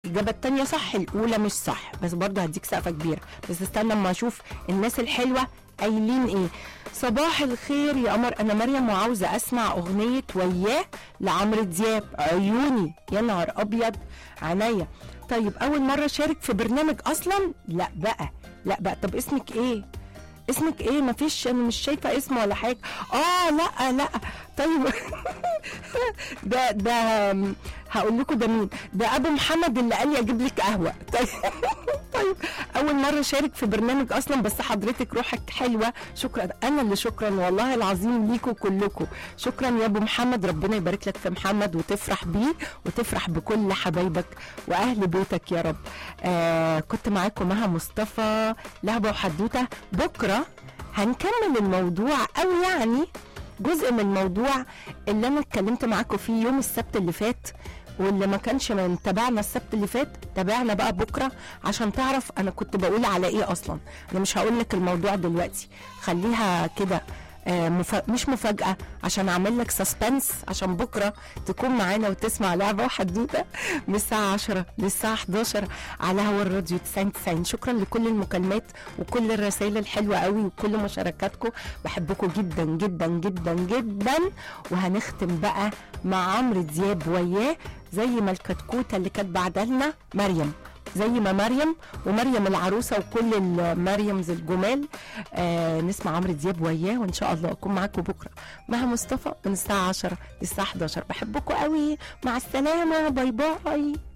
الاجابه التانية صح الاولى مش صح بس برضه هديك سقفه كبيره بس استنى اما اشوف الناس الحلوه قايلين ايه صباح الخير يا قمر انا مريم وعاوزه اسمع اغنيه وياه لعمرو دياب عيوني يا نهار ابيض عينيا طيب اول مره اشارك في برنامج اصلا لا بقى لا بقى طب اسمك ايه اسمك ايه مفيش انا مش شايفه اسم ولا حاجه اه لا لا طيب ده ده هقول لكم ده مين ده ابو محمد اللي قال لي اجيب لك قهوه طيب طيب اول مره اشارك في برنامج اصلا بس حضرتك روحك حلوه شكرا انا اللي شكرا والله العظيم ليكم كلكم شكرا يا ابو محمد ربنا يبارك لك في محمد وتفرح بيه وتفرح بكل حبايبك واهل بيتك يا رب آه كنت معاكم مها مصطفى لعبه وحدوته بكره هنكمل الموضوع او يعني جزء من الموضوع اللي انا اتكلمت معاكم فيه يوم السبت اللي فات واللي ما كانش من تابعنا السبت اللي فات تابعنا بقى بكره عشان تعرف انا كنت بقول على ايه اصلا انا مش هقول لك الموضوع دلوقتي خليها كده آه مف... مش مفاجأة عشان أعمل لك سسبنس عشان بكرة تكون معانا وتسمع لعبة وحدوتة من الساعة 10 للساعة 11 على هوا الراديو 90 90 شكرا لكل المكالمات وكل الرسائل الحلوة قوي وكل مشاركاتكم بحبكم جدا جدا جدا جدا وهنختم بقى مع عمرو دياب وياه زي ما الكتكوتة اللي كانت بعدها لنا مريم زي ما مريم ومريم العروسه وكل المريمز الجمال آه نسمع عمرو دياب وياه وان شاء الله اكون معاكم بكره مها مصطفى من الساعه 10 للساعه 11 بحبكم قوي مع السلامه باي باي